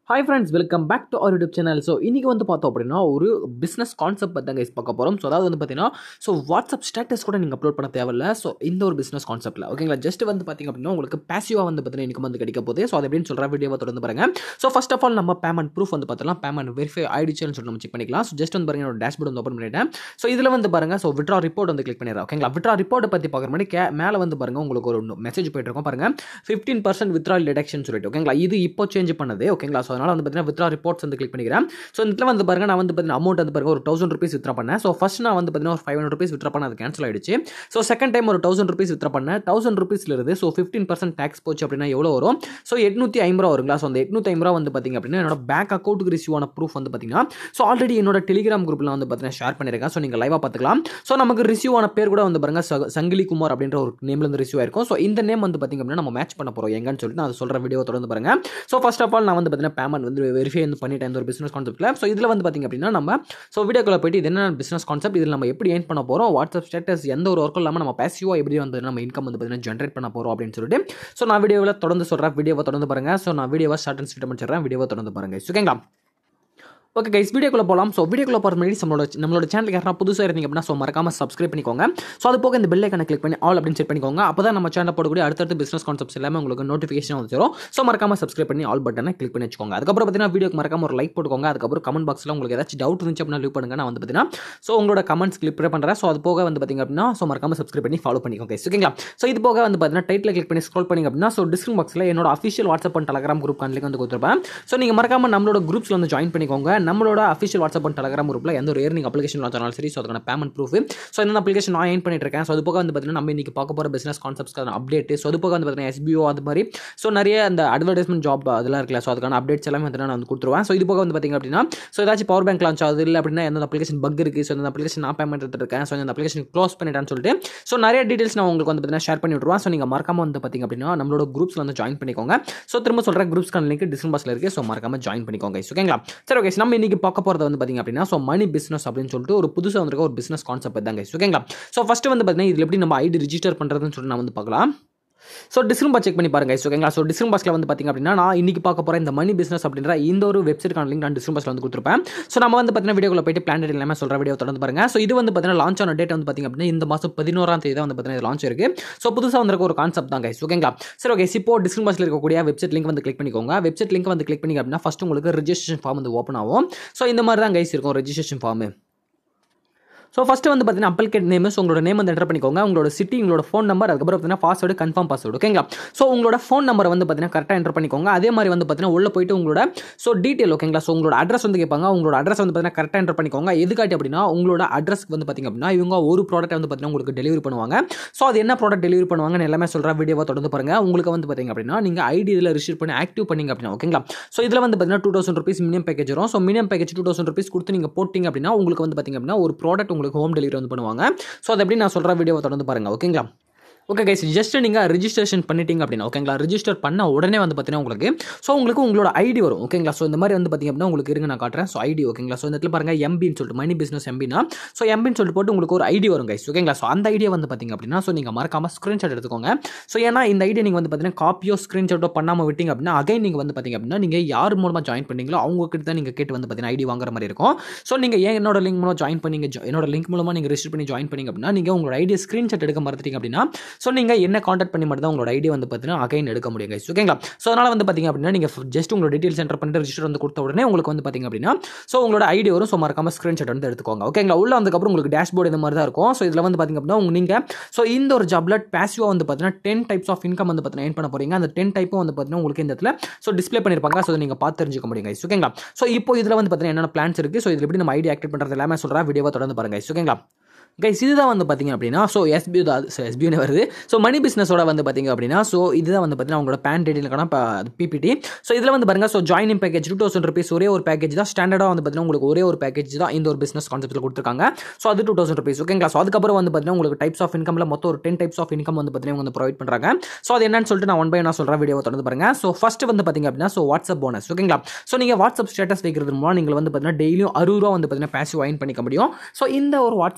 Hi friends welcome back to our YouTube channel so இன்றைக்கி வந்து பார்த்தோம் அப்படின்னா ஒரு பிஸ்னஸ் கான்செப்ட் பற்றி தான் கைஸ் பார்க்க போகிறோம் ஸோ அதாவது வந்து பார்த்தீங்கன்னா ஸோ வாட்ஸ்அப் ஸ்டேட்டஸ் கூட நீங்கள் அப்லோட் பண்ண தேவையில்ல ஸோ இந்த ஒரு பிஸ்னஸ் கான்செப்ட்டில் ஓகேங்களா ஜஸ்ட் வந்து பார்த்திங்க அப்படின்னா உங்களுக்கு பேசிவாக வந்து பார்த்தீங்கன்னா இன்கம் வந்து கிடைக்க போகுது ஸோ அது எப்படின்னு சொல்கிற வீடியோவை தொடர்ந்து பாருங்க ஸோ ஃபஸ்ட் ஆஃப் ஆல் நம்ம பேமெண்ட் ப்ரூஃப் வந்து பார்த்தலாம் பேமெண்ட் வெரிஃபை ஆயிடுச்சுன்னு சொல்லி நம்ம செக் பண்ணிக்கலாம் ஸோ ஜஸ்ட் வந்து பாருங்க என்னோட டேஷ்போர்ட் வந்து ஓப்பன் பண்ணிட்டேன் ஸோ இதில் வந்து பாருங்க ஸோ விட்ரா ரிப்போர்ட் வந்து கிளிக் பண்ணிடுறேன் ஓகேங்களா விட்ரா ரிப்போர்ட்டை பற்றி பார்க்குற மாதிரி கே மேலே வந்து பாருங்க உங்களுக்கு ஒரு மெசேஜ் போயிட்டு இருக்கும் பாருங்க ஃபிஃப்டீன் பர்சன்ட் வித்ரா டிடக்ஷன் சொல்லிட்டு ஓகேங்களா இது இப்போ சேஞ்ச் பண்ணது ஓகேங்களா ஸோ அதனால் வந்து பார்த்தீங்கன்னா வித்ரா ரிப்போர்ட்ஸ் வந்து கிளிக் பண்ணிக்கிறேன் ஸோ இந்த இடத்துல வந்து பாருங்க நான் வந்து பார்த்தீங்கன்னா அமௌண்ட் வந்து பாருங்க ஒரு தௌசண்ட் ருபீஸ் வித்ரா பண்ணேன் ஸோ ஃபர்ஸ்ட் நான் வந்து பார்த்தீங்கன்னா ஒரு ஃபைவ் ஹண்ட்ரட் ருபீஸ் வித்ரா பண்ண அது கேன்சல் ஆயிடுச்சு ஸோ செகண்ட் டைம் ஒரு தௌசண்ட் ருபீஸ் வித்ரா பண்ணேன் தௌசண்ட் ருபீஸ்ல இருந்து ஸோ ஃபிஃப்டீன் பர்சன்ட் டேக்ஸ் போச்சு அப்படின்னா எவ்வளோ வரும் ஸோ எட்நூற்றி ஐம்பது ரூபா வருங்களா ஸோ அந்த எட்நூற்றி ஐம்பது ரூபா வந்து பார்த்தீங்க அப்படின்னா என்னோட பேங்க் அக்கௌண்ட்டுக்கு ரிசீவ் ஆன ப்ரூஃப் வந்து பார்த்தீங்கன்னா ஸோ ஆல்ரெடி என்னோட டெலிகிராம் குரூப்பில் வந்து பார்த்தீங்கன்னா ஷேர் பண்ணியிருக்கேன் ஸோ நீங்கள் லைவாக பார்த்துக்கலாம் ஸோ நமக்கு ரிசீவ் ஆன பேர் கூட வந்து பாருங்க ச- சங்கிலி குமார் அப்படின்ற ஒரு நேம்ல இருந்து ரிசீவ் ஆயிருக்கும் ஸோ இந்த நேம் வந்து பார்த்தீங்க அப்படின்னா நம்ம மேட்ச் பண்ண போகிறோம் எங்கன்னு சொல்லிட்டு நான் அதை சொல்கிற வீடியோ தொடர்ந்து பாருங்க ஸோ ஃபர்ஸ்ட் ஆஃப் ஆல் நான் வந்து பார்த்தீங்கன்னா பேமெண்ட் வந்து வெரிஃபை வந்து பண்ணிட்டேன் இந்த ஒரு பிஸ்னஸ் கான்செப்ட்டில் ஸோ இதில் வந்து பார்த்தீங்க அப்படின்னா நம்ம ஸோ வீடியோக்குள்ள போயிட்டு இது என்ன பிஸ்னஸ் கான்செப்ட் இதில் நம்ம எப்படி ஏர்ன் பண்ண போகிறோம் வாட்ஸ்அப் ஸ்டேட்டஸ் எந்த ஒரு ஒர்க்கும் இல்லாமல் நம்ம பேசிவாக எப்படி வந்து நம்ம இன்கம் வந்து பார்த்தீங்கன்னா ஜென்ரேட் பண்ண போகிறோம் அப்படின்னு சொல்லிட்டு ஸோ நான் வீடியோவில் தொடர்ந்து சொல்கிறேன் வீடியோவை தொடர்ந்து பாருங்க ஸோ நான் வீடியோவை ஷார்ட் அண்ட் ஸ்வீட் முடிச்சிடுறேன் வீடியோவை தொடர்ந்து பாருங்க ஓகேங்களா ஓகே கைஸ் வீடியோக்குள்ள போகலாம் ஸோ வீடியோக்குள்ள போகிற முன்னாடி நம்மளோட நம்மளோட சேனலுக்கு யாரா புதுசாக இருந்தீங்க அப்படின்னா ஸோ மறக்காம சப்ஸ்கிரைப் பண்ணிக்கோங்க ஸோ அது போக இந்த பெல் ஐக்கனை கிளிக் பண்ணி ஆல் அப்படின்னு செட் பண்ணிக்கோங்க அப்போ தான் நம்ம சேனல் போடக்கூடிய அடுத்தடுத்த பிஸ்னஸ் கான்செப்ட்ஸ் எல்லாமே உங்களுக்கு நோட்டிஃபிகேஷன் வந்து வரும் ஸோ மறக்காம சப்ஸ்கிரைப் பண்ணி ஆல் பட்டனை கிளிக் பண்ணி வச்சுக்கோங்க அதுக்கப்புறம் பார்த்தீங்கன்னா வீடியோக்கு மறக்காம ஒரு லைக் போட்டுக்கோங்க அதுக்கப்புறம் கமெண்ட் பாக்ஸில் உங்களுக்கு ஏதாச்சும் டவுட் இருந்துச்சு அப்படின்னா லீவ் பண்ணுங்க நான் வந்து பார்த்தீங்கன்னா ஸோ உங்களோட கமெண்ட்ஸ் கிளிக் பண்ணுறேன் ஸோ அது போக வந்து பார்த்தீங்க அப்படின்னா ஸோ மறக்காம சப்ஸ்கிரைப் பண்ணி ஃபாலோ பண்ணிக்கோங்க guys. ஓகேங்களா ஸோ இது போக வந்து பார்த்தீங்கன்னா டைட்டில் கிளிக் பண்ணி ஸ்க்ரோல் பண்ணிங்க அப்படின்னா ஸோ டிஸ்கிரிப் பாக்ஸில் என்னோட official WhatsApp and Telegram group link வந்து கொடுத்துருப்பேன் ஸோ நீங்கள் மறக்காம நம்மளோட குரூப்ஸில் வந்து ஜாயின் பண்ணிக்கோங்க நம்மளோட அஃபிஷியல் வாட்ஸ்அப் அண்ட் டெலகிராம் குரூப்பில் எந்த ஒரு ஏர்னிங் அப்ளிகேஷன் லான்ச் ஆனாலும் சரி ஸோ அதுக்கான பேமெண்ட் ப்ரூஃப் ஸோ இந்த அப்ளிகேஷன் நான் ஏன் பண்ணிட்டு இருக்கேன் ஸோ அது போக வந்து பார்த்தீங்கன்னா நம்ம இன்னைக்கு பார்க்க போகிற பிஸ்னஸ் கான்செப்ட்ஸ்க்கான அப்டேட் ஸோ அது போக வந்து பார்த்தீங்கன்னா எஸ்பிஓ அது மாதிரி ஸோ நிறைய அந்த அட்வர்டைஸ்மெண்ட் ஜாப் அதெல்லாம் இருக்குல்ல ஸோ அதுக்கான அப்டேட்ஸ் எல்லாமே வந்து நான் வந்து கொடுத்துருவேன் ஸோ இது போக வந்து பார்த்தீங்க அப்படின்னா ஸோ ஏதாச்சும் பவர் பேங்க் லான்ச் ஆகுது இல்லை அப்படின்னா எந்த அப்ளிகேஷன் பக் இருக்குது ஸோ இந்த அப்ளிகேஷன் நான் பேமெண்ட் எடுத்துருக்கேன் ஸோ இந்த அப்ளிகேஷன் க்ளோஸ் பண்ணிட்டேன்னு சொல்லிட்டு ஸோ நிறைய டீட்டெயில்ஸ் நான் உங்களுக்கு வந்து பார்த்தீங்கன்னா ஷேர் பண்ணி விட்ருவேன் ஸோ நீங்கள் மறக்காம வந்து பார்த்தீங்க அப்படின்னா நம்மளோட குரூப்ஸில் வந்து ஜாயின் பண்ணிக்கோங்க ஸோ திரும்ப சொல்கிற குரூப்ஸ்க்கான லிங்க் டிஸ்கிரிப் பாக்ஸில் இருக்குது ஸோ மறக்காம ஜாயின் பண்ணிக்கோங்க guys. ஓகேங்களா சரி ஓகே நம்ம இன்னைக்கு பார்க்க போகிறது வந்து பார்த்தீங்க அப்படின்னா ஸோ மணி பிஸ்னஸ் அப்படின்னு சொல்லிட்டு ஒரு புதுசாக வந்திருக்க ஒரு பிஸ்னஸ் கான்செப்ட் தான் guys. ஓகேங்களா ஸோ ஃபஸ்ட்டு வந்து பார்த்தீங்கன்னா இதில் எப்படி நம்ம ஐடி ரிஜிஸ்டர் பண்ணுறதுன்னு சொல்லிட்டு நான் வந்து பார்க்கலாம் ஸோ டிஸ்கிரிப் பாக்ஸ் செக் பண்ணி பாருங்க guys. ஓகேங்களா ஸோ டிஸ்கிரிப் பாக்ஸில் வந்து பார்த்தீங்க அப்படின்னா நான் இன்னைக்கு பார்க்க போகிற இந்த மணி பிஸ்னஸ் அப்படின்ற இந்த ஒரு வெப்சைட்கான லிங்க் நான் டிஸ்கிரிப் பாக்ஸில் வந்து கொடுத்துருப்பேன் ஸோ நம்ம வந்து பார்த்தீங்கன்னா வீடியோக்குள்ள போயிட்டு பிளான் எல்லாமே சொல்கிற வீடியோ தொடர்ந்து பாருங்க ஸோ இது வந்து பார்த்தீங்கன்னா லான்ச் ஆன டேட் வந்து பார்த்தீங்க அப்படின்னா இந்த மாதம் பதினோராம் தேதி தான் வந்து பார்த்தீங்கன்னா லான்ச் இருக்கு ஸோ புதுசாக வந்திருக்க ஒரு கான்செப்ட் தான் கைஸ் ஓகேங்களா சரி ஓகே இப்போ டிஸ்கிரிப் பாக்ஸில் இருக்கக்கூடிய வெப்சைட் லிங்க் வந்து கிளிக் பண்ணிக்கோங்க வெப்சைட் லிங்க் வந்து கிளிக் பண்ணி அப்படின்னா ஃபஸ்ட் உங்களுக்கு ரெஜிஸ்ட்ரேஷன் ஃபார்ம் வந்து ஓப்பன் ஆகும் ஸோ இந்த மாதிரி தான் கைஸ் இருக்கும் ரெஜிஸ்ட்ரேஷன் ஃபார்ம் ஸோ ஃபஸ்ட்டு வந்து பார்த்தீங்கன்னா அப்ளிகேட் நேம் உங்களோட நேம் வந்து என்டர் பண்ணிக்கோங்க உங்களோட சிட்டி உங்களோட ஃபோன் நம்பர் அதுக்கப்புறம் பார்த்தீங்கன்னா பாஸ்வேர்டு கன்ஃபார்ம் பாஸ்வேர்டு ஓகேங்களா ஸோ உங்களோட ஃபோன் நம்பரை வந்து பார்த்தீங்கன்னா கரெக்டாக என்டர் பண்ணிக்கோங்க அதே மாதிரி வந்து பார்த்தீங்கன்னா உள்ள போயிட்டு உங்களோட ஸோ டீட்டெயில் ஓகேங்களா ஸோ உங்களோட அட்ரஸ் வந்து கேட்பாங்க உங்களோட அட்ரஸ் வந்து பார்த்தீங்கன்னா கரெக்டாக என்டர் பண்ணிக்கோங்க எதுக்காட்டி அப்படின்னா உங்களோட அட்ரஸ்க்கு வந்து பார்த்தீங்க அப்படின்னா இவங்க ஒரு ப்ராடக்ட் வந்து பார்த்தீங்கன்னா உங்களுக்கு டெலிவரி பண்ணுவாங்க ஸோ அது என்ன ப்ராடக்ட் டெலிவரி பண்ணுவாங்கன்னு எல்லாமே சொல்கிற வீடியோவை தொடர்ந்து பாருங்க உங்களுக்கு வந்து பார்த்தீங்க அப்படின்னா நீங்கள் ஐடி இதில் ரிஜிஸ்டர் பண்ணி ஆக்டிவ் பண்ணீங்க அப்படின்னா ஓகேங்களா ஸோ இதில் வந்து பார்த்தீங்கன்னா two thousand rupees minimum package வரும் so minimum package two thousand rupees கொடுத்து நீங்கள் போட்டிங்க அப்படின்னா உங்களுக்கு வந்து பார்த்தீங்க அப்படின்னா ஒரு ப்ராடக்ட் உங்களுக்கு ஹோம் டெலிவரி வந்து பண்ணுவாங்க ஸோ அது எப்படி நான் சொல்கிற வீடியோவை தொடர்ந்து பாருங்க ஓகேங்களா ஓகே கைஸ் ஜஸ்ட் நீங்கள் ரிஜிஸ்ட்ரேஷன் பண்ணிட்டீங்க அப்படின்னா ஓகேங்களா ரிஜிஸ்டர் பண்ண உடனே வந்து பார்த்தீங்கன்னா உங்களுக்கு ஸோ உங்களுக்கு உங்களோட ஐடி வரும் ஓகேங்களா ஸோ இந்த மாதிரி வந்து பார்த்தீங்க அப்படின்னா உங்களுக்கு இருங்க நான் காட்டுறேன் ஸோ ஐடி ஓகேங்களா ஸோ இந்த இடத்துல பாருங்க எம்பின்னு சொல்லிட்டு மணி பிஸ்னஸ் எம்பினா ஸோ எம்பின்னு சொல்லிட்டு போட்டு உங்களுக்கு ஒரு ஐடி வரும் கைஸ் ஓகேங்களா ஸோ அந்த ஐடியா வந்து பார்த்தீங்க அப்படின்னா ஸோ நீங்கள் மறக்காம ஸ்க்ரீன்ஷாட் எடுத்துக்கோங்க ஸோ ஏன்னா இந்த ஐடியா நீங்கள் வந்து பார்த்தீங்கன்னா காப்பியோ ஸ்க்ரீன்ஷாட்டோ பண்ணாமல் விட்டீங்க அப்படின்னா அகைன் நீங்கள் வந்து பார்த்தீங்க அப்படின்னா நீங்கள் யார் மூலமாக ஜாயின் பண்ணீங்களோ அவங்க கிட்ட தான் நீங்கள் கேட்டு வந்து பார்த்தீங்கன்னா ஐடி வாங்குற மாதிரி இருக்கும் ஸோ நீங்கள் ஏன் என்னோட லிங்க் மூலம் ஜாயின் பண்ணீங்க jo- என்னோட லிங்க் மூலமாக நீங்கள் ரிஜிஸ்டர் பண்ணி ஜாயின் பண்ணீங்க அப்படின்னா நீங்கள் உங்களோட ஐடியா ஸ்க்ரீன்ஷாட் எடுக்க மறந்துட்டீங்க அப்படின்னா ஸோ நீங்கள் என்ன காண்டாக்ட் பண்ணி மட்டும் தான் உங்களோட ஐடி வந்து பார்த்தீங்கன்னா அகைன் எடுக்க முடியும் guys. ஓகேங்களா ஸோ அதனால் வந்து பார்த்தீங்க அப்படின்னா நீங்கள் ஜஸ்ட் உங்களோட டீட்டெயில்ஸ் என்டர் பண்ணிட்டு ரிஜிஸ்டர் வந்து கொடுத்த உடனே உங்களுக்கு வந்து பார்த்தீங்க அப்படின்னா ஸோ உங்களோட ஐடி வரும் ஸோ மறக்காம ஸ்க்ரீன்ஷாட் வந்து எடுத்துக்கோங்க ஓகேங்களா உள்ள வந்ததுக்கப்புறம் உங்களுக்கு டேஷ்போர்டு இந்த மாதிரி தான் இருக்கும் ஸோ இதில் வந்து பார்த்தீங்க அப்படின்னா உங்க நீங்கள் ஸோ இந்த ஒரு ஜாப்ல பேசிவாக வந்து பார்த்தீங்கன்னா டென் டைப்ஸ் ஆஃப் இன்கம் வந்து பார்த்தீங்கன்னா ஏன் பண்ண போறீங்க அந்த டென் டைப்பும் வந்து பார்த்தீங்கன்னா உங்களுக்கு இந்த இடத்துல ஸோ டிஸ்ப்ளே பண்ணியிருப்பாங்க ஸோ நீங்கள் பார்த்து தெரிஞ்சுக்க முடியும் guys. ஓகேங்களா ஸோ இப்போ இதில் வந்து பார்த்தீங்கன்னா என்னென்ன பிளான்ஸ் இருக்குது ஸோ இதில் எப்படி நம்ம ஐடி ஆக்டிவ் பண்ணுறது எல்லாமே சொல்கிறேன் வீடியோவை தொடர்ந்து பாருங்க guys. ஓகேங்களா கைஸ் இதுதான் வந்து பார்த்தீங்க அப்படின்னா ஸோ எஸ்பியூ தான் ஸோ எஸ்பியூனே வருது ஸோ மணி பிஸ்னஸோட வந்து பார்த்தீங்க அப்படின்னா ஸோ இதுதான் வந்து பார்த்தீங்கன்னா உங்களோட பேன் டீட்டெயிலுக்கான பிபிடி ஸோ இதில் வந்து பாருங்க so joining package two thousand rupees ஒரே ஒரு பேக்கேஜ் தான் ஸ்டாண்டர்டாக வந்து பார்த்தீங்கன்னா உங்களுக்கு ஒரே ஒரு பேக்கேஜ் தான் இந்த ஒரு பிஸ்னஸ் கான்செப்ட்டில் கொடுத்துருக்காங்க ஸோ அது டூ தௌசண்ட் ருபீஸ் ஓகேங்களா ஸோ அதுக்கப்புறம் வந்து பார்த்தீங்கன்னா உங்களுக்கு டைப்ஸ் ஆஃப் இன்கமில் மொத்தம் ஒரு டென் டைப்ஸ் ஆஃப் இன்கம் வந்து பார்த்தீங்கன்னா வந்து ப்ரொவைட் பண்ணுறாங்க ஸோ அது என்னன்னு சொல்லிட்டு நான் ஒன் பை நான் சொல்கிற வீடியோ தொடர்ந்து பாருங்க ஸோ ஃபர்ஸ்ட் வந்து பார்த்தீங்க அப்படின்னா ஸோ வாட்ஸ்அப் போனஸ் ஓகேங்களா ஸோ நீங்கள் வாட்ஸ்அப் ஸ்டேட்டஸ் வைக்கிறது மூலம் நீங்கள் வந்து பார்த்தீங்கன்னா டெய்லியும் அறுபது ரூபா வந்து பார்த்தீங்கன்னா பேசிவ் வைன் பண்ணிக்க முடியும் ஸோ இந்த ஒரு வாட்ஸ்அப் ஸ்டேட்டஸ்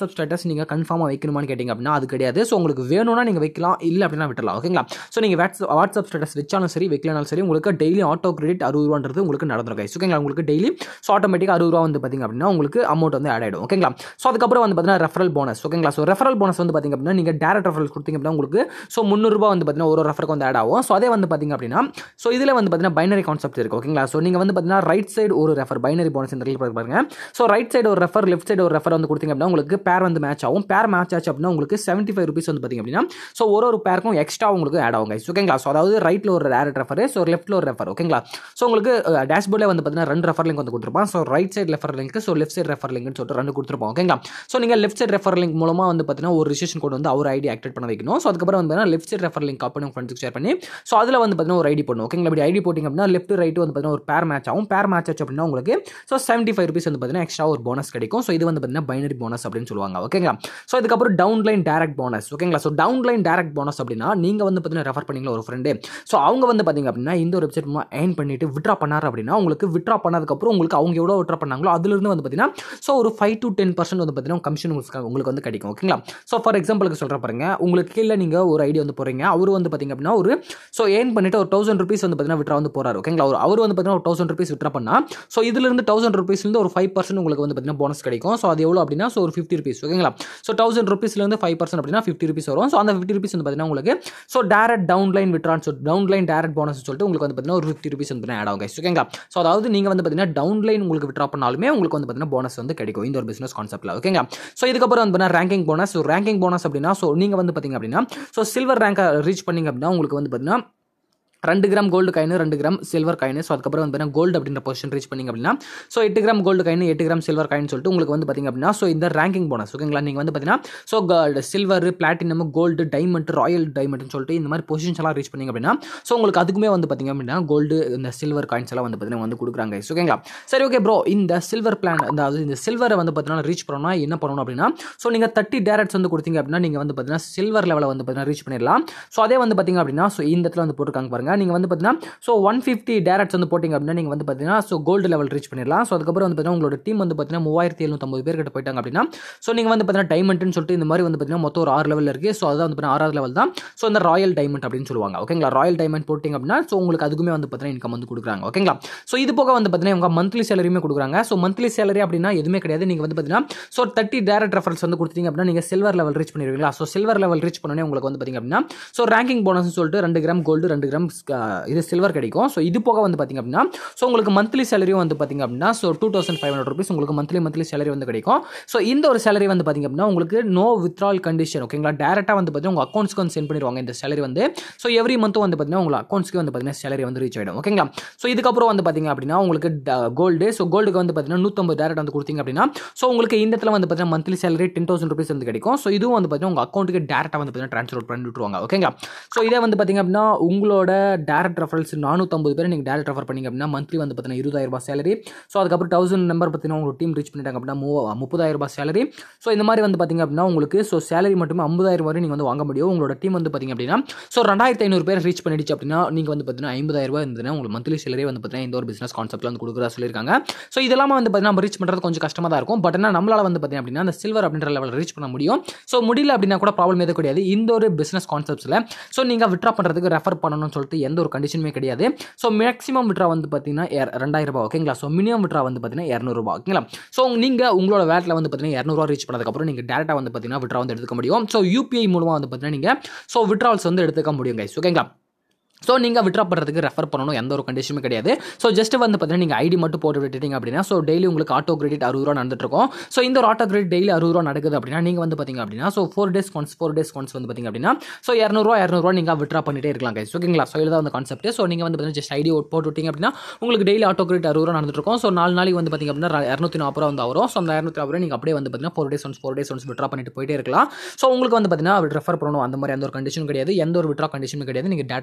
நீங்கள் கன்ஃபார்மாக வைக்கணுமான்னு கேட்டிங்க அப்படின்னா அது கிடையாது ஸோ உங்களுக்கு வேணும்னா நீங்கள் வைக்கலாம் இல்லை அப்படின்னா விட்டுலாம் ஓகேங்களா ஸோ நீங்கள் வாட்ஸ்அப் வாட்ஸ்அப் ஸ்டேட்டஸ் வச்சாலும் சரி வைக்கலனாலும் சரி உங்களுக்கு டெய்லி ஆட்டோ கிரெடிட் அறுபது ரூபான்றது உங்களுக்கு நடந்துரும் கைஸ் ஓகேங்களா உங்களுக்கு டெய்லி ஸோ ஆட்டோமேட்டிக்காக அறுபது ரூபா வந்து பார்த்திங்க அப்படின்னா உங்களுக்கு அமௌண்ட் வந்து ஆட் ஆகிடும் ஓகேங்களா ஸோ அதுக்கப்புறம் வந்து பார்த்தீங்கன்னா ரெஃபரல் போனஸ் ஓகேங்களா ஸோ ரெஃபரல் போனஸ் வந்து பார்த்திங்க அப்படின்னா நீங்கள் டேரக்ட் ரெஃபரல் கொடுத்தீங்க அப்படின்னா உங்களுக்கு ஸோ முந்நூறுரூபா வந்து பார்த்தீங்கன்னா ஒரு ரெஃபருக்கு வந்து ஆட் ஆகும் ஸோ அதே வந்து பார்த்திங்க அப்படின்னா ஸோ இதில் வந்து பார்த்தீங்கன்னா பைனரி கான்செப்ட் இருக்குது ஓகேங்களா ஸோ நீங்கள் வந்து பார்த்தீங்கன்னா ரைட் சைடு ஒரு ரெஃபர் பைனரி போனஸ் இந்த இடத்துல பாருங்க ஸோ ரைட் சைடு ஒரு ரெஃபர் லெஃப்ட் சைடு ஒரு ரெஃபர் வந்து கொடுத்தீங்க அப்படின்னா உங்களுக்கு பேர் வந்து மேட்ச் ஆகும் பேர் மேட்ச் ஆச்சு அப்படின்னா உங்களுக்கு செவன்ட்டி ஃபைவ் ருபீஸ் வந்து பார்த்திங்க அப்படின்னா ஸோ ஒரு ஒரு பேருக்கும் எக்ஸ்ட்ரா உங்களுக்கு ஆட் ஆகும் guys. ஓகேங்களா ஸோ அதாவது ரைட்டில் ஒரு டேரக்ட் ரெஃபர் ஸோ லெஃப்ட்டில் ஒரு ரெஃபர் ஓகேங்களா ஸோ உங்களுக்கு டேஷ்போர்டில் வந்து பார்த்தீங்கன்னா ரெண்டு ரெஃபர் லிங்க் வந்து கொடுத்துருப்பான் so right side refer link so left side refer லிங்க்னு சொல்லிட்டு ரெண்டு கொடுத்துருப்போம் ஓகேங்களா ஸோ நீங்கள் லெஃப்ட் சைடு ரெஃபர் லிங்க் மூலமாக வந்து பார்த்தீங்கன்னா ஒரு ரிஜிஸ்ட்ரேஷன் கோட் வந்து அவர் ஐடி ஆக்டிவேட் பண்ண வைக்கணும் ஸோ அதுக்கப்புறம் வந்து பார்த்தீங்கன்னா left side refer link copy உங்கள் ஃப்ரெண்ட்ஸ்க்கு ஷேர் பண்ணி ஸோ அதில் வந்து பார்த்தீங்கன்னா ஒரு ஐடி போடணும் ஓகேங்களா இப்படி ஐடி போட்டிங்க அப்படின்னா லெஃப்ட் ரைட்டு வந்து பார்த்தீங்கன்னா ஒரு பேர் மேட்ச் ஆகும் பேர் மேட்ச் ஆச்சு அப்படின்னா உங்களுக்கு ஸோ செவன்ட்டி ஃபைவ் ருபீஸ் வந்து பார்த்தீங்கன்னா எக்ஸ்ட்ரா ஒரு போனஸ் கிடைக்கும் ஸோ இது வந்து பார்த்தீங்கன்னா பைனரி போனஸ் அப்படின்னு சொல்லுவாங்க ஓகேங்களா ஸோ இதுக்கப்புறம் டவுன் லைன் டேரக்ட் போனஸ் ஓகேங்களா so downline direct bonus அப்படின்னா நீங்கள் வந்து பார்த்தீங்கன்னா ரெஃபர் பண்ணீங்களா ஒரு ஃப்ரெண்டு ஸோ அவங்க வந்து பார்த்தீங்க அப்படின்னா இந்த ஒரு வெப்சைட் மூலமாக ஏர்ன் பண்ணிட்டு விட்ரா பண்ணார் அப்படின்னா உங்களுக்கு விட்ரா பண்ணதுக்கப்புறம் உங்களுக்கு அவங்க எவ்வளோ விட்ரா பண்ணாங்களோ அதுலேருந்து வந்து பார்த்தீங்கன்னா ஸோ ஒரு ஃபைவ் டு டென் பர்சன்ட் வந்து பார்த்தீங்கன்னா கமிஷன் உங்களுக்கு வந்து கிடைக்கும் ஓகேங்களா ஸோ ஃபார் எக்ஸாம்பிளுக்கு சொல்கிற பாருங்க உங்களுக்கு கீழே நீங்கள் ஒரு ஐடியா வந்து போகிறீங்க அவர் வந்து பார்த்தீங்க அப்படின்னா ஒரு ஸோ ஏர்ன் பண்ணிட்டு ஒரு தௌசண்ட் ருபீஸ் வந்து பார்த்தீங்கன்னா விட்ரா வந்து போகிறாரு ஓகேங்களா ஒரு அவர் வந்து பார்த்தீங்கன்னா ஒரு தௌசண்ட் ருபீஸ் விட்ரா பண்ணால் ஸோ இதுலேருந்து தௌசண்ட் ருபீஸ்லேருந்து ஒரு ஃபைவ் பர்சன்ட் உங்களுக்கு வந்து பார்த்தீங்கன்னா போனஸ் கிடைக்கும் ஸோ அது எவ்வளோ அப்படின்னா ஸோ ஒரு ஃபிஃப்டி ருபீஸ் ஓகேங்களா ஸோ தௌசண்ட் ருபீஸ்லேருந்து ஃபைவ் பர்சன்ட் அப்படின்னா ஃபிஃப்டி ருபீஸ் வரும் ஸோ அந்த ஃபிஃப்டி ருபீஸ் வந்து பார்த்தீங்கன்னா உங்களுக்கு ஸோ டேரக்ட் டவுன் லைன் விட்ரான்னு சொல்லிட்டு டவுன் லைன் டேரக்ட் போனஸ் சொல்லிட்டு உங்களுக்கு வந்து பார்த்தீங்கன்னா ஒரு ஃபிஃப்டி ருபீஸ் வந்து ஆட் ஆகும் guys. ஓகேங்களா ஸோ அதாவது நீங்கள் வந்து பார்த்தீங்கன்னா டவுன் லைன் உங்களுக்கு விட்ரா பண்ணாலுமே உங்களுக்கு வந்து பார்த்தீங்கன்னா போனஸ் வந்து கிடைக்கும் இந்த ஒரு பிஸ்னஸ் கான்செப்ட்டில் ஓகேங்களா ஸோ இதுக்கப்புறம் வந்து பார்த்தீங்கன்னா ranking bonus so ranking bonus அப்படின்னா ஸோ நீங்கள் வந்து பார்த்தீங்க அப்படின்னா ஸோ சில்வர் ரேங்கை ரீச் பண்ணீங்க அப்படின்னா உங்களுக்கு வந்து பார்த்தீங்கன்னா ரெண்டு கிராம் கோல்டு காயின் ரெண்டு கிராம் சில்வர் காயின் ஸோ அதுக்கப்புறம் வந்து பார்த்தீங்கன்னா கோல்டு அப்படின்ற பொசிஷன் ரீச் பண்ணிங்க அப்படின்னா ஸோ எட்டு கிராம் கோல்டு காயின் எட்டு கிராம் சில்வர் காயின் சொல்லிட்டு உங்களுக்கு வந்து பார்த்தீங்க அப்படின்னா ஸோ இந்த ரேங்கிங் போனஸ் ஓகேங்களா நீங்கள் வந்து பார்த்தீங்கன்னா so silver platinum gold diamond royal டைமண்ட்னு சொல்லிட்டு இந்த மாதிரி பொசிஷன்ஸ் எல்லாம் ரீச் பண்ணிங்க அப்படின்னா ஸோ உங்களுக்கு அதுக்குமே வந்து பார்த்தீங்க அப்படின்னா கோல்டு இந்த சில்வர் காயின்ஸ் எல்லாம் வந்து பார்த்தீங்கன்னா வந்து கொடுக்குறாங்க ஓகேங்களா சரி ஓகே ப்ரோ இந்த சில்வர் பிளான் அதாவது இந்த சில்வரை வந்து பார்த்தீங்கன்னா ரீச் பண்ணணும்னா என்ன பண்ணணும் அப்படின்னா ஸோ நீங்கள் தேர்ட்டி டேரக்ட்ஸ் வந்து கொடுத்தீங்க அப்படின்னா நீங்கள் வந்து பார்த்தீங்கன்னா சில்வர் லெவலில் வந்து பார்த்தீங்கன்னா ரீச் பண்ணிடலாம் ஸோ அதே வந்து பார்த்தீங்க அப்படின்னா ஸோ இந்த இடத்துல வந்து போட்டிருக்காங்க பாருங்க நீங்கள் வந்து பார்த்தீங்கன்னா ஸோ ஒன் ஃபிஃப்டி டேரக்ட்ஸ் வந்து போட்டிங்க அப்படின்னா நீங்கள் வந்து பார்த்தீங்கன்னா ஸோ கோல்டு லெவல் ரீச் பண்ணிடலாம் ஸோ அதுக்கப்புறம் வந்து பார்த்தீங்கன்னா உங்களோட டீம் வந்து பார்த்தீங்கன்னா மூவாயிரத்தி எழுநூத்தம்பது பேர் கிட்ட போயிட்டாங்க அப்படின்னா ஸோ நீங்கள் வந்து பார்த்தீங்கன்னா டைமண்ட்னு சொல்லிட்டு இந்த மாதிரி வந்து பார்த்தீங்கன்னா மொத்தம் ஒரு ஆறு லெவல் இருக்குது ஸோ அதான் வந்து பார்த்தீங்கன்னா ஆறாவது லெவல் தான் ஸோ இந்த ராயல் டைமண்ட் அப்படின்னு சொல்லுவாங்க ஓகேங்களா ராயல் டைமண்ட் போட்டிங்க அப்படின்னா ஸோ உங்களுக்கு அதுக்குமே வந்து பார்த்தீங்கன்னா இன்கம் வந்து கொடுக்குறாங்க ஓகேங்களா ஸோ இது போக வந்து பார்த்தீங்கன்னா இவங்க மந்த்லி சேலரியுமே கொடுக்குறாங்க ஸோ மந்த்லி சேலரி அப்படின்னா எதுவுமே கிடையாது நீங்கள் வந்து பார்த்தீங்கன்னா ஸோ தேர்ட்டி டேரக்ட் ரெஃபரன்ஸ் வந்து கொடுத்தீங்க அப்படின்னா நீங்கள் சில்வர் லெவல் ரீச் பண்ணிடுவீங்களா ஸோ சில்வர் லெவல் ரீச் பண்ணோன்னே உங்களுக்கு வந்து பார்த்தீங்க அப்படின்னா ஸோ ரேங்கிங் போனஸ் சொல்லிட்டு ரெண்டு கிராம் கோல்டு ரெண்டு கிராம் இது சில்வர் கிடைக்கும் ஸோ இது போக வந்து பார்த்தீங்க அப்படின்னா ஸோ உங்களுக்கு மந்த்லி சேலரியும் வந்து பார்த்தீங்க அப்படின்னா so two thousand five hundred rupees உங்களுக்கு மந்த்லி மந்த்லி சேலரி வந்து கிடைக்கும் ஸோ இந்த ஒரு சேலரி வந்து பார்த்தீங்க அப்படின்னா உங்களுக்கு நோ வித்ரால் கண்டிஷன் ஓகேங்களா டேரெக்டாக வந்து பார்த்தீங்கன்னா உங்கள் அக்கௌண்ட்ஸ்க்கு வந்து சென்ட் பண்ணிடுவாங்க இந்த சேலரி வந்து ஸோ எவ்ரி மந்த்தும் வந்து பார்த்தீங்கன்னா உங்கள் அக்கௌண்ட்ஸ்க்கு வந்து பார்த்தீங்கன்னா சேலரி வந்து ரீச் ஆகிடும் ஓகேங்களா ஸோ இதுக்கப்புறம் வந்து பார்த்தீங்க அப்படின்னா உங்களுக்கு கோல்டு ஸோ கோல்டுக்கு வந்து பார்த்தீங்கன்னா நூற்றம்பது டேரக்ட் வந்து கொடுத்தீங்க அப்படின்னா ஸோ உங்களுக்கு இந்த இடத்துல வந்து பார்த்தீங்கன்னா monthly salary ten thousand rupees வந்து கிடைக்கும் ஸோ இதுவும் வந்து பார்த்தீங்கன்னா உங்கள் அக்கௌண்ட்டுக்கு டேரெக்டாக வந்து பார்த்தீங்கன்னா ட்ரான்ஸ்ஃபர் பண்ணி விட்டுருவாங்க ஓகேங்களா ஸோ இதே வந்து பார்த்தீங்க அப்படின்னா உங்களோட டேரக்ட் ரெஃபரன்ஸ் நானூற்றம்பது பேர் நீங்கள் டேரக்ட் ரெஃபர் பண்ணிங்க அப்படின்னா மந்த்லி வந்து பார்த்தீங்கன்னா இருபதாயிரம் ரூபாய் சேலரி ஸோ அதுக்கப்புறம் தௌசண்ட் நம்பர் பார்த்தீங்கன்னா உங்கள் டீம் ரீச் பண்ணிட்டாங்க அப்படின்னா மூ முப்பதாயிரம் ரூபாய் சேலரி ஸோ இந்த மாதிரி வந்து பார்த்தீங்க அப்படின்னா உங்களுக்கு ஸோ சேலரி மட்டுமே ஐம்பதாயிரம் வரை நீங்கள் வந்து வாங்க முடியும் உங்களோட டீம் வந்து பார்த்தீங்க அப்படின்னா ஸோ ரெண்டாயிரத்தி ஐநூறு பேர் ரீச் பண்ணிடுச்சு அப்படின்னா நீங்கள் வந்து பார்த்தீங்கன்னா ஐம்பதாயிரம் ரூபாய் இருந்ததுன்னா உங்களுக்கு மந்த்லி சேலரி வந்து பார்த்தீங்கன்னா இந்த ஒரு பிஸ்னஸ் கான்செப்ட்டில் வந்து கொடுக்குறதா சொல்லியிருக்காங்க ஸோ இதெல்லாம் வந்து பார்த்தீங்கன்னா நம்ம ரீச் பண்ணுறது கொஞ்சம் கஷ்டமாக தான் இருக்கும் பட் ஆனால் நம்மளால் வந்து பார்த்தீங்க அப்படின்னா அந்த சில்வர் அப்படின்ற லெவல் ரீச் பண்ண முடியும் ஸோ முடியல அப்படின்னா கூட ப்ராப்ளம் எதுவும் கிடையாது இந்த ஒரு பிஸ்னஸ் கான்செப்ட்ஸில் ஸோ நீங்கள் விட்ரா பண்ணுறதுக்கு ரெஃபர் பண்ணணும்னு சொல்லிட்டு எந்த ஒரு கண்டிஷனுமே கிடையாது ஸோ மேக்ஸிமம் விட்ரா வந்து பார்த்தீங்கன்னா எர- ரெண்டாயிரம் ரூபாய் ஓகேங்களா ஸோ மினிமம் விட்ரா வந்து பார்த்தீங்கன்னா இரநூறுபா ஓகேங்களா ஸோ நீங்கள் உங்களோட வேட்டில் வந்து பார்த்தீங்கன்னா இரநூறுவா ரீச் பண்ணதுக்கப்புறம் நீங்கள் டேரெக்டாக வந்து பார்த்தீங்கன்னா விட்ரா வந்து எடுத்துக்க முடியும் ஸோ யூபிஐ மூலமாக வந்து பார்த்தீங்கன்னா நீங்கள் ஸோ விட்ரால்ஸ் வந்து எடுத்துக்க முடியும் கைஸ் ஓகேங்களா ஸோ நீங்கள் விட்ரா பண்ணுறதுக்கு ரெஃபர் பண்ணணும் எந்த ஒரு கண்டிஷனுமே கிடையாது ஸோ ஜஸ்ட் வந்து பார்த்தீங்கன்னா நீங்கள் ஐடி மட்டும் போட்டு விட்டுட்டீங்க அப்படின்னா ஸோ டெய்லி உங்களுக்கு ஆட்டோ கிரெடிட் அறுபது ரூபா நடந்துட்டு இருக்கும் ஸோ இந்த ஒரு ஆட்டோ கிரெடிட் டெய்லி அறுபது ரூபா நடக்குது அப்படின்னா நீங்கள் வந்து பார்த்தீங்க அப்படின்னா so four days once four days once வந்து பார்த்தீங்க அப்படின்னா ஸோ இரநூறுவா இரநூறுவா நீங்கள் விட்ரா பண்ணிட்டே இருக்கலாம் கைஸ் ஓகேங்களா ஸோ இதுதான் வந்து கான்செப்ட் ஸோ நீங்கள் வந்து பார்த்தீங்கன்னா ஜஸ்ட் ஐடி போட்டு விட்டீங்க அப்படின்னா உங்களுக்கு டெய்லி ஆட்டோ கிரெடிட் அறுபது ரூபா நடந்துட்டு இருக்கும் ஸோ நாலு நாளைக்கு வந்து பார்த்தீங்க அப்படின்னா இரநூத்தி நாற்பது ரூபா வந்து வரும் ஸோ அந்த இரநூத்தி நாற்பது ரூபா நீங்கள் அப்படியே வந்து பார்த்தீங்கன்னா four days once four days once withdraw பண்ணிட்டு போயிட்டே இருக்கலாம் ஸோ உங்களுக்கு வந்து பார்த்தீங்கன்னா ரெஃபர் பண்ணணும் அந்த மாதிரி எந்த ஒரு கண்டிஷனும் கிடையாது எந்த ஒரு விட்ரா கண்டிஷனும் கிடையாது நீங்கள் டேட்டா இரநூறுவா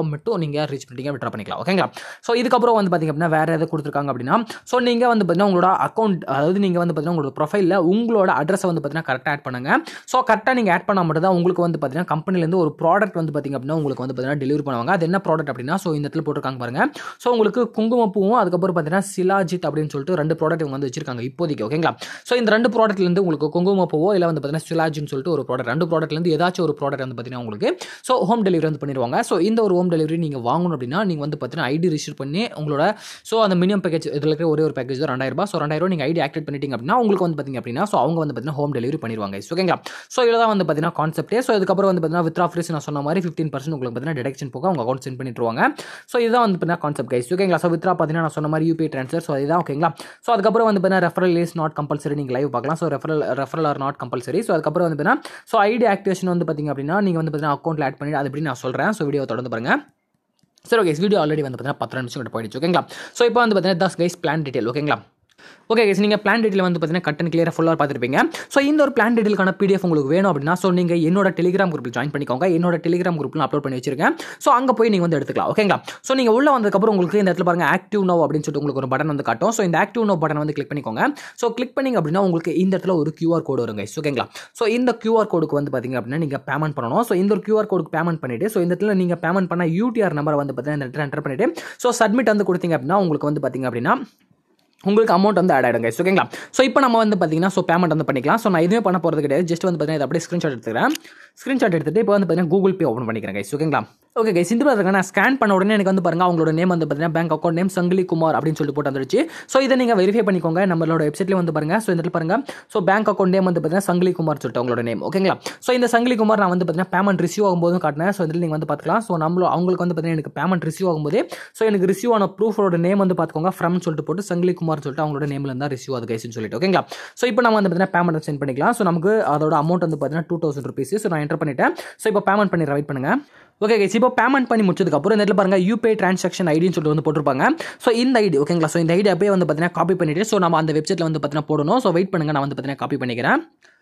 மட்டும் நீங்கள் ரீச் பண்ணிட்டீங்க விட்ரா பண்ணிக்கலாம் ஓகேங்களா ஸோ இதுக்கப்புறம் வந்து பார்த்திங்க அப்படின்னா வேறு எதாவது கொடுத்துருக்காங்க அப்படின்னா ஸோ நீங்கள் வந்து பார்த்தீங்கன்னா உங்களோட அக்கௌண்ட் அதாவது நீங்கள் வந்து பார்த்தீங்கன்னா உங்களோட ப்ரொஃபைலில் உங்களோட அட்ரஸை வந்து பார்த்தீங்கன்னா கரெக்டாக ஆட் பண்ணுங்க ஸோ கரெக்டாக நீங்கள் ஆட் பண்ணால் மட்டும் தான் உங்களுக்கு வந்து பார்த்தீங்கன்னா கம்பெனிலேருந்து ஒரு ப்ராடக்ட் வந்து பார்த்திங்க அப்படின்னா உங்களுக்கு வந்து பார்த்தீங்கன்னா டெலிவரி பண்ணுவாங்க அது என்ன ப்ராடக்ட் அப்படின்னா ஸோ இந்த இடத்துல போட்டிருக்காங்க பாருங்க ஸோ உங்களுக்கு குங்குமப்பூவும் அதுக்கப்புறம் பார்த்தீங்கன்னா சிலாஜித் அப்படின்னு சொல்லிட்டு ரெண்டு ப்ராடக்ட் இவங்க வந்து வச்சிருக்காங்க இப்போதைக்கு ஓகேங்களா ஸோ இந்த ரெண்டு ப்ராடக்ட்லேருந்து உங்களுக்கு குங்குமப்பூவோ இல்லை வந்து பார்த்தீங்கன்னா சிலாஜின்னு சொல்லிட்டு ஒரு ப்ராடக்ட் ரெண்டு ப்ராடக்ட்லேருந்து ஏதாச்சும் ஒரு ப்ராடக்ட் வந்து பார்த்தீங்கன்னா உங்களுக்கு ஸோ ஹோம் டெலிவரி வந்து பண்ணிடுவாங்க ஸோ இந்த ஒரு ஹோம் டெலிவரி நீங்கள் வாங்கணும் அப்படின்னா நீங்கள் வந்து பார்த்தீங்கன்னா ஐடி ரிஜிஸ்டர் பண்ணி உங்களோட ஸோ அந்த மினிமம் பேக்கேஜ் இதில் இருக்கிற ஒரே ஒரு பேக்கேஜ் தான் ரெண்டாயிரம் ரூபாய் ஸோ ரெண்டாயிரம் நீங்கள் ஐடி ஆக்டிவேட் பண்ணிட்டீங்க அப்படின்னா உங்களுக்கு வந்து பார்த்தீங்க அப்படின்னா ஸோ அவங்க வந்து பார்த்தீங்கன்னா ஹோம் டெலிவரி பண்ணிடுவாங்க ஓகேங்களா ஸோ இதில் தான் வந்து பார்த்தீங்கன்னா கான்செப்டே ஸோ இதுக்கப்புறம் வந்து பார்த்தீங்கன்னா வித்ரா ஃப்ரீஸ் நான் சொன்ன மாதிரி ஃபிஃப்டீன் பர்சன்ட் உங்களுக்கு பார்த்தீங்கன்னா டிடக்ஷன் போக உங்கள் அக்கௌண்ட் சென்ட் பண்ணிட்டுருவாங்க ஸோ இதுதான் வந்து பார்த்தீங்கன்னா கான்செப்ட் கைஸ் ஓகேங்களா ஸோ வித்ரா பார்த்தீங்கன்னா நான் சொன்ன மாதிரி யூபிஐ ட்ரான்ஸ்ஃபர் ஸோ இதுதான் ஓகேங்களா ஸோ அதுக்கப்புறம் வந்து பார்த்தீங்கன்னா ரெஃபரல் இஸ் நாட் கம்பல்சரி நீங்கள் லைவ் பார்க்கலாம் so referral referral are not compulsory so அதுக்கப்புறம் வந்து பார்த்தீங்கன்னா ஸோ ஐடி ஆக்டிவேஷன் வந்து பார்த்தீங்க அப்படின்னா நீங்கள் வந்து பார்த்தீங்கன்னா அக்கௌண்ட்டில் ஆட் பண்ணி அது எப்படி நான் சொல்கிறேன் ஸோ வீடியோ தொடர்ந்து பாருங்கள் சரி ஓகே வீடியோ ஆல்ரெடி வந்து பார்த்தீங்கன்னா பத்து நிமிஷம் கிட்ட போயிடுச்சு ஓகேங்களா ஸோ இப்போ வந்து பார்த்தீங்கன்னா தஸ் கைஸ் பிளான் டீட்டெயில் ஓகேங்களா ஓகே கேஸ் நீங்கள் பிளான் டீட்டெயில் வந்து பார்த்தீங்கன்னா கட் அண்ட் கிளியராக ஃபுல்லாக பார்த்துருப்பீங்க ஸோ இந்த ஒரு பிளான் டீட்டெயிலுக்கான பிடிஎஃப் உங்களுக்கு வேணும் அப்படின்னா ஸோ நீங்கள் என்னோட டெலிகிராம் குரூப்பில் ஜாயின் பண்ணிக்கோங்க என்னோட டெலிகிராம் குரூப்பில் அப்லோட் பண்ணி வச்சிருக்கேன் ஸோ அங்கே போய் நீங்கள் வந்து எடுத்துக்கலாம் ஓகேங்களா ஸோ நீங்கள் உள்ள வந்ததுக்கப்புறம் உங்களுக்கு இந்த இடத்துல பாருங்க ஆக்டிவ் நோ அப்படின்னு சொல்லிட்டு உங்களுக்கு ஒரு பட்டன் வந்து காட்டும் ஸோ இந்த ஆக்டிவ் நோ பட்டன் வந்து கிளிக் பண்ணிக்கோங்க ஸோ கிளிக் பண்ணிங்க அப்படின்னா உங்களுக்கு இந்த இடத்துல ஒரு கியூஆர் கோடு வருங்க ஓகேங்களா ஸோ இந்த கியூஆர் கோடுக்கு வந்து பார்த்தீங்க அப்படின்னா நீங்கள் பேமெண்ட் பண்ணணும் ஸோ இந்த ஒரு கியூஆர் கோடுக்கு பேமெண்ட் பண்ணிட்டு ஸோ இந்த இடத்துல நீங்கள் பேமெண்ட் பண்ண யூடிஆர் நம்பரை வந்து பார்த்தீங்கன்னா இந்த இடத்துல என்டர் பண்ணிட்டு ஸோ சப்மிட் வந்து கொடுத்தீங்க அப்படின்னா உங்களுக்கு வந்து பார்த்தீங்க அப்படின்னா உங்களுக்கு அமௌண்ட் வந்து ஆட் ஆகிடுங்க ஓகேங்களா ஸோ இப்போ நம்ம வந்து பார்த்தீங்கன்னா ஸோ பேமெண்ட் வந்து பண்ணிக்கலாம் ஸோ நான் எதுவுமே பண்ண போகிறது கிடையாது ஜஸ்ட் வந்து பார்த்தீங்கன்னா இதை அப்படியே ஸ்க்ரீன்ஷாட் எடுத்துக்கிறேன் ஸ்க்ரீன்ஷாட் எடுத்துட்டு இப்போ வந்து பார்த்தீங்கன்னா கூகுள் பே ஓப்பன் பண்ணிக்கிறேன் கைஸ் ஓகேங்களா ஓகே கைஸ் இந்த பாருங்க நான் ஸ்கேன் பண்ண உடனே எனக்கு வந்து பாருங்க அவங்களோட நேம் வந்து பார்த்தீங்கன்னா பேங்க் அக்கௌண்ட் நேம் சங்கிலி குமார் அப்படின்னு சொல்லிட்டு போட்டு வந்துருச்சு ஸோ இதை நீங்கள் வெரிஃபை பண்ணிக்கோங்க நம்மளோட வெப்சைட்லேயே வந்து பாருங்க ஸோ இந்த இடத்துல பாருங்க ஸோ பேங்க் அக்கௌண்ட் நேம் வந்து பார்த்தீங்கன்னா சங்கிலி குமார் சொல்லிட்டு அவங்களோட நேம் ஓகேங்களா ஸோ இந்த சங்கிலி குமார் நான் வந்து பார்த்தீங்கன்னா பேமெண்ட் ரிசீவ் ஆகும்போதும் காட்டினேன் ஸோ இதில் நீங்கள் வந்து பார்த்துக்கலாம் ஸோ நம்மளோ அவங்களுக்கு வந்து பார்த்தீங்கன்னா எனக்கு பேமெண்ட் ரிசீவ் ஆகும்போது ஸோ எனக்கு ரிசீவ் ஆன ப்ரூஃபோட நேம் வந்து பார்த்துக்கோங்க ஃப்ரம் சொல்லிட்டு போட்டு சங்கிலி குமார் சொல்லிட்டு அவங்களோட நேமில் இருந்தால் ரிசீவ் ஆகுது கைஸ்னு சொல்லிட்டு ஓகேங்களா ஸோ இப்போ நம்ம வந்து பார்த்தீங்கன்னா பேமெண்ட் சென்ட் பண்ணிக்கலாம் ஸோ நமக்கு அதோட அமௌண்ட் வந்து பார்த்தீங்கன்னா டூ தௌசண்ட் ருபீஸ் ஸோ நான் என்டர் பண்ணிட்டேன் ஸோ இப்போ பேமெண்ட் பண்ணி ரைட் பண்ணுங்க ஓகே கைஸ் இப்போ பேமெண்ட் பண்ணி முடிச்சதுக்கப்புறம் இந்த இடத்துல பாருங்க யூபிஐ ட்ரான்சாக்ஷன் ஐடின்னு சொல்லிட்டு வந்து போட்டிருப்பாங்க ஸோ இந்த ஐடி ஓகேங்களா ஸோ இந்த ஐடி அப்படியே வந்து பார்த்தீங்கன்னா காப்பி பண்ணிட்டு ஸோ நம்ம அந்த வெப்சைட்டில் வந்து பார்த்தீங்கன்னா போடணும் ஸோ வெயிட் பண்ணுங்க நான் வந்து பார்த்தீங்கன்னா காப்பி பண்ணிக்கிறேன்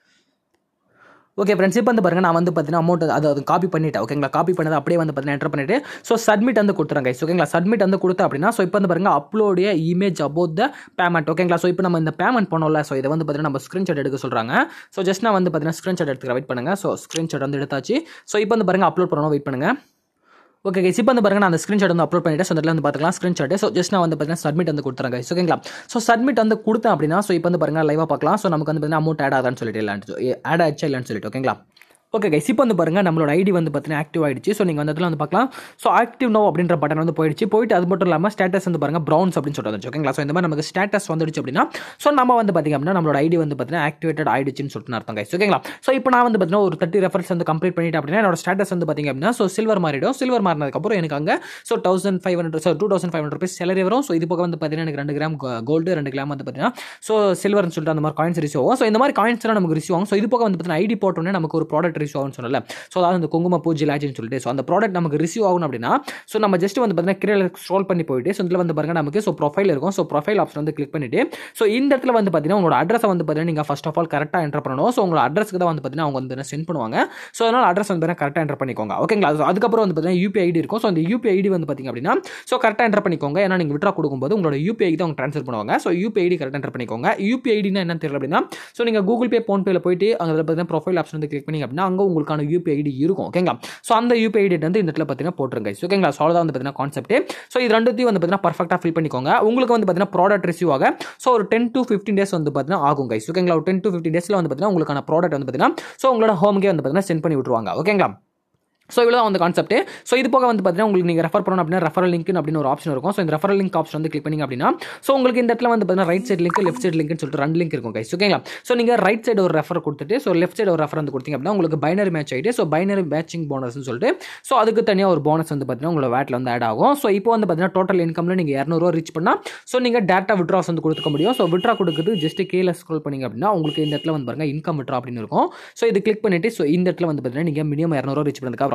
ஓகே ஃப்ரெண்ட்ஸ் இப்போ வந்து பாருங்க நான் வந்து பார்த்தீங்கன்னா அமௌண்ட் அது அது காப்பி பண்ணிட்டேன் ஓகேங்களா காப்பி பண்ணதை அப்படியே வந்து பார்த்தீங்கன்னா என்டர் பண்ணிட்டு ஸோ சப்மிட் வந்து கொடுத்துறேன் கைஸ் ஓகேங்களா சப்மிட் வந்து கொடுத்தேன் அப்படின்னா ஸோ இப்போ வந்து பாருங்க அப்லோடைய இமேஜ் அபவுட் த பேமெண்ட் ஓகேங்களா ஸோ இப்போ நம்ம இந்த பேமெண்ட் பண்ணோம்ல ஸோ இதை வந்து பார்த்தீங்கன்னா நம்ம ஸ்க்ரீன்ஷாட் எடுக்க சொல்கிறாங்க ஸோ ஜஸ்ட் நான் வந்து பார்த்தீங்கன்னா ஸ்க்ரீன்ஷாட் எடுத்துக்கிறேன் வெயிட் பண்ணுங்க ஸோ ஸ்க்ரீன்ஷாட் வந்து எடுத்தாச்சு ஸோ இப்போ வந்து பாருங்க அப்லோட் பண்ணணும் வெயிட் பண்ணுங்க ஓகே கைஸ் இப்போ வந்து பாருங்க நான் அந்த ஸ்க்ரீன்ஷாட் வந்து அப்லோட் பண்ணிட்டு ஸோ அதில் வந்து பார்த்துக்கலாம் ஸ்க்ரீன்ஷாட் ஸோ ஜஸ்ட் நான் வந்து பார்த்தீங்கன்னா சப்மிட் வந்து கொடுத்துறேன் கைஸ் ஓகேங்களா ஸோ சப்மிட் வந்து கொடுத்தேன் அப்படின்னா ஸோ இப்போ வந்து பாருங்க லைவாக பார்க்கலாம் ஸோ நமக்கு வந்து பார்த்தீங்கன்னா அமௌண்ட் ஆட் ஆகான்னு சொல்லிட்டு இல்லைன்னு ஆட் ஆச்சா இல்லைன்னு சொல்லிட்டு ஓகேங்களா ஓகே கைஸ் இப்போ வந்து பாருங்க நம்மளோட ஐடி வந்து பார்த்தீங்கன்னா ஆக்டிவ் ஆயிடுச்சு ஸோ நீங்கள் அந்த இடத்துல வந்து பார்க்கலாம் ஸோ ஆக்டிவ் நோ அப்படின்ற பட்டன் வந்து போயிடுச்சு போயிட்டு அது மட்டும் இல்லாமல் ஸ்டேட்டஸ் வந்து பாருங்க ப்ரௌன்ஸ் அப்படின்னு சொல்லிட்டு வந்துச்சு ஓகேங்களா ஸோ இந்த மாதிரி நமக்கு ஸ்டேட்டஸ் வந்துடுச்சு அப்படின்னா ஸோ நம்ம வந்து பார்த்திங்க அப்படின்னா நம்மளோட ஐடி வந்து பார்த்தீங்கன்னா ஆக்டிவேட்டட் ஆயிடுச்சுன்னு சொல்லிட்டு அர்த்தம் கைஸ் ஓகேங்களா ஸோ இப்போ நான் வந்து பார்த்தீங்கன்னா ஒரு தேர்ட்டி ரெஃபரன்ஸ் வந்து கம்ப்ளீட் பண்ணிட்டு அப்படின்னா என்னோட ஸ்டேட்டஸ் வந்து பார்த்திங்க அப்படின்னா ஸோ சில்வர் மாறிடும் சில்வர் மாறினதுக்கப்புறம் எனக்கு அங்கே so thousand five hundred so two thousand five hundred rupees salary வரும் ஸோ இது போக வந்து பார்த்தீங்கன்னா எனக்கு ரெண்டு கிராம் கோல்டு ரெண்டு கிராம் வந்து பார்த்தீங்கன்னா ஸோ சில்வர்னு சொல்லிட்டு அந்த மாதிரி காயின்ஸ் ரிசீவ் ஆகும் ஸோ இந்த மாதிரி காயின்ஸ் எல்லாம் நமக்கு ரிசீவ் ஆகும் ஸோ இது போக வந்து பார்த்தீங்கன்னா ஐடி போட்டோன்னே நமக்கு ஒரு ப்ராடக்ட் ரிசீவ் ஆகும்னு சொல்லல ஸோ அதாவது அந்த குங்குமப்பூ ஜிலாஜின்னு சொல்லிட்டு ஸோ அந்த ப்ராடக்ட் நமக்கு ரிசீவ் ஆகணும் அப்படின்னா ஸோ நம்ம ஜஸ்ட் வந்து பார்த்தீங்கன்னா கீழே ஸ்க்ரோல் பண்ணி போயிட்டு ஸோ இதில் வந்து பாருங்க நமக்கு ஸோ ப்ரொஃபைல் இருக்கும் ஸோ ப்ரொஃபைல் ஆப்ஷன் வந்து கிளிக் பண்ணிட்டு ஸோ இந்த இடத்துல வந்து பார்த்தீங்கன்னா உங்களோட அட்ரஸை வந்து பார்த்தீங்கன்னா நீங்கள் ஃபஸ்ட் ஆஃப் ஆல் கரெக்டாக என்டர் பண்ணணும் ஸோ உங்களோட அட்ரஸ்க்கு தான் வந்து பார்த்தீங்கன்னா அவங்க வந்து சென்ட் பண்ணுவாங்க ஸோ அதனால் அட்ரஸ் வந்து பார்த்தீங்கன்னா கரெக்டாக என்டர் பண்ணிக்கோங்க ஓகேங்களா So அதுக்கப்புறம் வந்து பார்த்தீங்கன்னா யூபிஐ ஐடி இருக்கும் ஸோ அந்த யூபிஐ ஐடி வந்து பார்த்தீங்க அப்படின்னா ஸோ கரெக்டாக என்டர் பண்ணிக்கோங்க ஏன்னா நீங்கள் விட்ரா கொடுக்கும்போது உங்களோட யூபிஐ தான் அவங்க ட்ரான்ஸ்ஃபர் பண்ணுவாங்க ஸோ யூபிஐ ஐடி கரெக்டாக என்டர் பண்ணிக்கோங்க யூபிஐ ஐடினா என்ன தெரியல அப்படின்னா ஸோ நீங்கள் கூகுள் பே ஃபோன்பேல போயிட்டு அங்கே பார்த்தீங்கன்னா ப்ரொஃபைல் ஆப்ஷன் வந்து கிளிக் பண்ணி அப்படின்னா அங்கே உங்களுக்கான யூபிஐ ஐடி இருக்கும் ஓகேங்களா ஸோ அந்த யூபிஐ ஐடி வந்து இந்த இடத்துல பார்த்தீங்கன்னா போட்டுருங்க ஓகேங்களா ஸோ அவ்வளோதான் வந்து பார்த்தீங்கன்னா கான்செப்ட் ஸோ இது ரெண்டுத்தையும் வந்து பார்த்தீங்கன்னா பர்ஃபெக்டாக ஃபில் பண்ணிக்கோங்க உங்களுக்கு வந்து பார்த்தீங்கன்னா ப்ராடக்ட் ரிசீவ் ஆக ஸோ ஒரு டென் டு ஃபிஃப்டின் டேஸ் வந்து பார்த்தீங்கன்னா ஆகும் கைஸ் ஓகேங்களா ஒரு டென் டு ஃபிஃப்டின் டேஸில் வந்து பார்த்தீங்கன்னா உங்களுக்கான ப்ராடக்ட் வந்து பார்த்தீங்கன்னா ஸோ உங்களோட ஹோம்கே வந்து பார்த்தீங்கன்னா சென்ட் பண்ணி விட்டுருவாங்க ஓகேங்களா ஸோ இவ்வளோ தான் வந்து கான்செப்ட் ஸோ இது போக வந்து பார்த்தீங்கன்னா உங்களுக்கு நீங்கள் ரெஃபர் பண்ணணும் அப்படின்னா ரெஃபரல் லிங்க் அப்படின்னு ஒரு ஆப்ஷன் இருக்கும் ஸோ இந்த ரெஃபரல் லிங்க் ஆப்ஷன் வந்து கிளிக் பண்ணிங்க அப்படின்னா ஸோ உங்களுக்கு இந்த இடத்துல வந்து பார்த்தீங்கன்னா right side link left side லிங்க்னு சொல்லிட்டு ரெண்டு லிங்க் இருக்கும் கைஸ் ஓகேங்களா ஸோ நீங்கள் ரைட் சைடு ஒரு ரெஃபர் கொடுத்துட்டு ஸோ லெஃப்ட் சைடு ஒரு ரெஃபர் வந்து கொடுத்தீங்க அப்படின்னா உங்களுக்கு பைனரி மேட்ச் ஆகிட்டு ஸோ பைனரி மேட்சிங் போனஸ்னு சொல்லிட்டு ஸோ அதுக்கு தனியாக ஒரு போனஸ் வந்து பார்த்தீங்கன்னா உங்களோட வேட்டில் வந்து ஆட் ஆகும் ஸோ இப்போ வந்து பார்த்தீங்கன்னா டோட்டல் இன்கமில் நீங்கள் இரநூறுவா ரீச் பண்ணால் ஸோ நீங்கள் டேட்டா விட்ராஸ் வந்து கொடுத்துக்க முடியும் ஸோ விட்ரா கொடுக்குறது ஜஸ்ட் கீழே ஸ்க்ரோல் பண்ணிங்க அப்படின்னா உங்களுக்கு இந்த இடத்துல வந்து பாருங்க இன்கம் விட்ரா அப்படின்னு இருக்கும் ஸோ இது கிளிக் பண்ணிட்டு ஸோ இந்த இடத்துல வந்து பார்த்தீங்கன்னா நீங்கள் மினிமம் இரநூறுவா ரீச் பண்ணதுக்கு அப்புறம்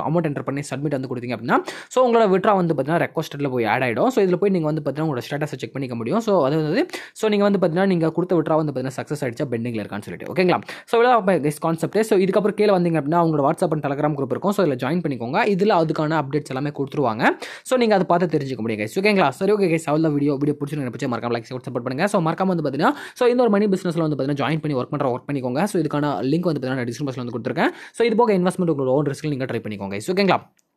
அமௌண்ட் என்டர் பண்ணி சப்மிட் வந்து கொடுத்தீங்க அப்படின்னா ஸோ உங்களோட விட்ரா வந்து பார்த்தீங்கன்னா ரெக்வஸ்ட்டில் போய் ஆட் ஆகிடும் ஸோ இதில் போய் நீங்கள் வந்து பார்த்தீங்கன்னா உங்களோட ஸ்டேட்டஸை செக் பண்ணிக்க முடியும் ஸோ அது வந்து ஸோ நீங்கள் வந்து பார்த்தீங்கன்னா நீங்கள் கொடுத்த விட்ரா வந்து பார்த்தீங்கன்னா சக்ஸஸ் ஆகிடுச்சா பெண்டிங்கில் இருக்கான்னு சொல்லிட்டு ஓகேங்களா ஸோ இவ்வளோ கைஸ் கான்செப்ட் ஸோ இதுக்கப்புறம் கீழே வந்தீங்க அப்படின்னா உங்களோட வாட்ஸ்அப் அண்ட் டெலகிராம் குரூப் இருக்கும் ஸோ இதில் ஜாயின் பண்ணிக்கோங்க இதில் அதுக்கான அப்டேட்ஸ் எல்லாமே கொடுத்துருவாங்க ஸோ நீங்கள் அதை பார்த்து தெரிஞ்சுக்க முடியும் கைஸ் ஓகேங்களா சரி ஓகே கைஸ் அவ்வளோ வீடியோ வீடியோ பிடிச்சிருங்க பிடிச்சி மறக்காம லைக் சப்போர்ட் பண்ணுங்க ஸோ மறக்காம வந்து பார்த்தீங்கன்னா ஸோ இந்த ஒரு மணி பிஸ்னஸில் வந்து பார்த்தீங்கன்னா ஜாயின் பண்ணி ஒர்க் பண்ணுற ஒர்க் பண்ணிக்கோங்க ஸோ இதுக்கான லிங்க் வந்து பார்த்தீங்கன்னா டிஸ்கிரிப்ஷனில் வந்து கொடுத்துருக்கேன் ஸோ இது போக இன்வெஸ்ட்மெண்ட் உங்களோட ஓன் ரிஸ்க்கில் நீங்கள் ட்ரை பண்ணிக்கோங்க ஸோ ஓகேங்களா